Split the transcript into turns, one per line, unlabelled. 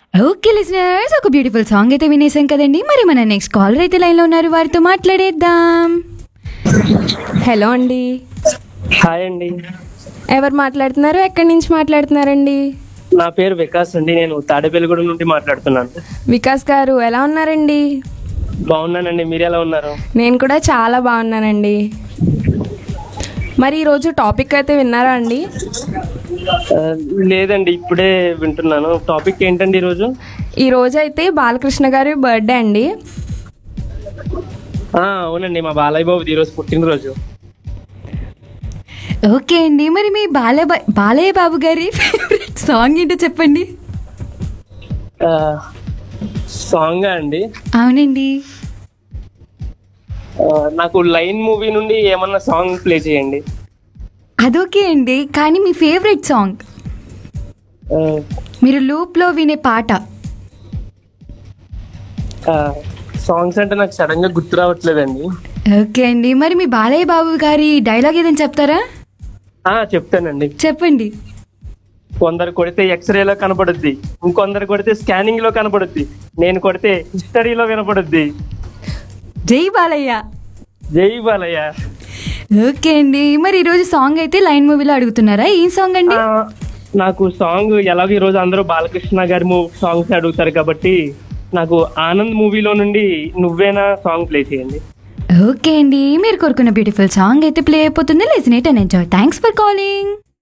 okay listeners ఒక beautiful song అయితే వినేసాం కదండి మరి మన నెక్స్ట్ కాలర్ అయితే లైన్లో ఉన్నారు వారితో మాట్లాడేద్దాం
హలో అండి
హాయ్ అండి
ఎవరు మాట్లాడుతున్నారు ఎక్కడి నుంచి మాట్లాడుతున్నారండి
నా పేరు వికాస్ అండి నేను తాడేపల్లిగూడెం నుండి మాట్లాడుతున్నాను
వికాస్ గారు ఎలా ఉన్నారండి
బాగున్నానండి మీరు ఎలా ఉన్నారు
నేను కూడా చాలా బాగున్నానండి మరి ఈరోజు టాపిక్ అయితే విన్నారా అండి
ఆ, లేదండి ఇప్పుడే వింటున్నాను టాపిక్ ఏంటండి ఈరోజు
ఈ రోజు అయితే బాలకృష్ణ గారి బర్త్డే అండి
ఆ, అవునండి మా బాలయ్య బాబుది ఈరోజు పుట్టినరోజు
ఓకే అండి మరి మీ బాల బాలయ్య బాబు గారి ఫేవరెట్ సాంగ్ ఏంటో చెప్పండి
ఆ, సాంగ్ అండి
అవునండి
ఆ, నాకు లైన్ మూవీ నుండి ఏమన్నా సాంగ్ ప్లే చేయండి
అదోకే అండి కానీ మీ ఫేవరెట్ సాంగ్
ఆ,
మీరు లూప్లో వినే పాట
ఆ, సాంగ్స్ అంటే నాకు సడన్ గా గుర్తు రావట్లేదండి
ఓకే అండి మరి మీ బాలయ్య బాబు గారి డైలాగ్ ఏదైనా చెప్తారా
ఆ, చెప్తానండి
చెప్పండి
కొందరు కొడితే ఎక్స్రేలో కనపడుద్ది ఇంకొందరు కొడితే స్కానింగ్ లో కనపడుద్ది నేను కొడితే హిస్టరీలో వినపడుద్ది
జై బాలయ్య
జై బాలయ్య
ఓకే అండి మరి ఈరోజు సాంగ్ అయితే లైన్ మూవీలో అడుగుతున్నారా ఏం సాంగ్ అండి
ఆ, నాకు సాంగ్ ఎలాగో ఈ రోజు అందరూ బాలకృష్ణ గారి మూవ్ సాంగ్స్ అడుగుతారు కాబట్టి నాకు ఆనంద్ మూవీలో నుండి నువ్వేనా సాంగ్ ప్లే చేయండి
ఓకే అండి మీరు కోరుకున్న బ్యూటిఫుల్ సాంగ్ అయితే ప్లే అయిపోతుంది listen it and enjoy thanks for calling